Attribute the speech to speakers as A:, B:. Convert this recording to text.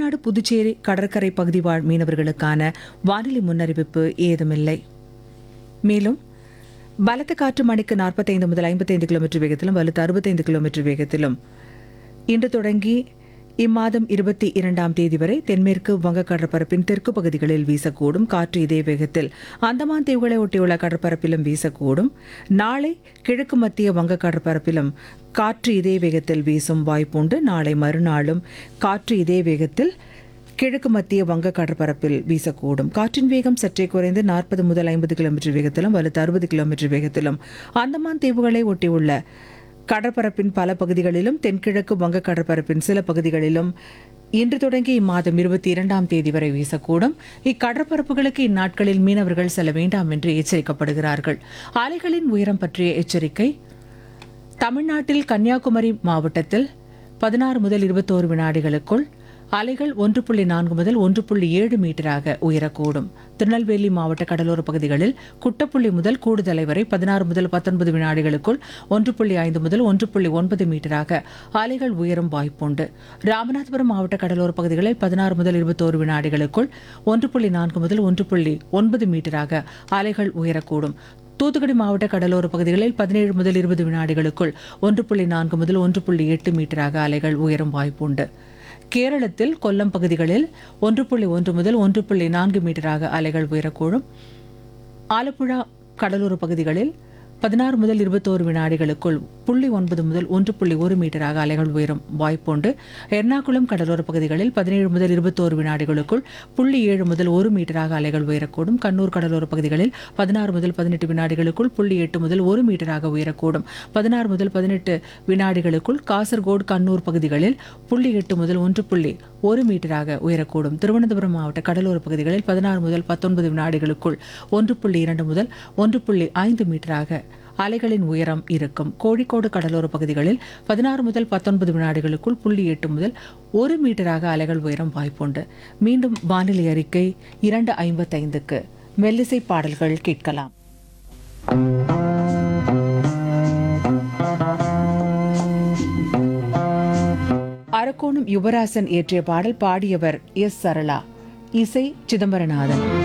A: தமிழ்நாடு புதுச்சேரி கடற்கரை பகுதி வாழ் மீனவர்களுக்கான வானிலை முன்னறிவிப்பு ஏதுமில்லை மேலும் பலத்த காற்று மணிக்கு நாற்பத்தைந்து முதல் ஐம்பத்தைந்து கிலோமீட்டர் வேகத்திலும் வலுத்த அறுபத்தைந்து கிலோமீட்டர் வேகத்திலும் இன்று தொடங்கி இம்மாதம் இருபத்தி இரண்டாம் தேதி வரை தென்மேற்கு வங்க கடற்பரப்பின் தெற்கு பகுதிகளில் வீசக்கூடும் காற்று இதே வேகத்தில் அந்தமான் தீவுகளை ஒட்டியுள்ள கடற்பரப்பிலும் வீசக்கூடும் நாளை கிழக்கு மத்திய வங்க கடற்பரப்பிலும் காற்று இதே வேகத்தில் வீசும் வாய்ப்புண்டு நாளை மறுநாளும் காற்று இதே வேகத்தில் கிழக்கு மத்திய வங்க கடற்பரப்பில் வீசக்கூடும் காற்றின் வேகம் சற்றே குறைந்து நாற்பது முதல் ஐம்பது கிலோமீட்டர் வேகத்திலும் வலுத்து அறுபது கிலோமீட்டர் வேகத்திலும் அந்தமான் தீவுகளை ஒட்டியுள்ள கடற்பரப்பின் பல பகுதிகளிலும் தென்கிழக்கு வங்க கடற்பரப்பின் சில பகுதிகளிலும் இன்று தொடங்கி இம்மாதம் இருபத்தி இரண்டாம் தேதி வரை வீசக்கூடும் இக்கடற்பரப்புகளுக்கு இந்நாட்களில் மீனவர்கள் செல்ல வேண்டாம் என்று எச்சரிக்கப்படுகிறார்கள் அலைகளின் உயரம் பற்றிய எச்சரிக்கை தமிழ்நாட்டில் கன்னியாகுமரி மாவட்டத்தில் பதினாறு முதல் இருபத்தோரு வினாடிகளுக்குள் அலைகள் ஒன்று புள்ளி நான்கு முதல் ஒன்று புள்ளி ஏழு மீட்டராக உயரக்கூடும் திருநெல்வேலி மாவட்ட கடலோர பகுதிகளில் குட்டப்புள்ளி முதல் கூடுதலை வரை பதினாறு முதல் பத்தொன்பது வினாடிகளுக்குள் ஒன்று புள்ளி ஐந்து முதல் ஒன்று புள்ளி ஒன்பது மீட்டராக அலைகள் உயரும் வாய்ப்புண்டு ராமநாதபுரம் மாவட்ட கடலோர பகுதிகளில் பதினாறு முதல் இருபத்தோரு வினாடிகளுக்குள் ஒன்று புள்ளி நான்கு முதல் ஒன்று புள்ளி ஒன்பது மீட்டராக அலைகள் உயரக்கூடும் தூத்துக்குடி மாவட்ட கடலோர பகுதிகளில் பதினேழு முதல் இருபது வினாடிகளுக்குள் ஒன்று புள்ளி நான்கு முதல் ஒன்று புள்ளி எட்டு மீட்டராக அலைகள் உயரும் வாய்ப்புண்டு கேரளத்தில் கொல்லம் பகுதிகளில் ஒன்று புள்ளி ஒன்று முதல் ஒன்று புள்ளி நான்கு மீட்டராக அலைகள் உயரக்கூடும் ஆலப்புழா கடலோர பகுதிகளில் பதினாறு முதல் இருபத்தோரு வினாடிகளுக்குள் புள்ளி ஒன்பது முதல் ஒன்று புள்ளி ஒரு மீட்டராக அலைகள் உயரும் வாய்ப்புண்டு எர்ணாகுளம் கடலோர பகுதிகளில் பதினேழு முதல் இருபத்தோரு வினாடிகளுக்குள் புள்ளி ஏழு முதல் ஒரு மீட்டராக அலைகள் உயரக்கூடும் கண்ணூர் கடலோர பகுதிகளில் பதினாறு முதல் பதினெட்டு வினாடிகளுக்குள் புள்ளி எட்டு முதல் ஒரு மீட்டராக உயரக்கூடும் பதினாறு முதல் பதினெட்டு வினாடிகளுக்குள் காசர்கோடு கண்ணூர் பகுதிகளில் புள்ளி எட்டு முதல் ஒன்று புள்ளி ஒரு மீட்டராக உயரக்கூடும் திருவனந்தபுரம் மாவட்ட கடலோர பகுதிகளில் பதினாறு முதல் பத்தொன்பது வினாடிகளுக்குள் ஒன்று புள்ளி இரண்டு முதல் ஒன்று புள்ளி ஐந்து மீட்டராக அலைகளின் உயரம் இருக்கும் கோழிக்கோடு கடலோர பகுதிகளில் பதினாறு முதல் பத்தொன்பது வினாடிகளுக்குள் புள்ளி எட்டு முதல் ஒரு மீட்டராக அலைகள் உயரம் வாய்ப்புண்டு மீண்டும் வானிலை அறிக்கை இரண்டு ஐம்பத்தைந்துக்கு மெல்லிசை பாடல்கள் கேட்கலாம் அரக்கோணம் யுவராசன் இயற்றிய பாடல் பாடியவர் எஸ் சரளா இசை சிதம்பரநாதன்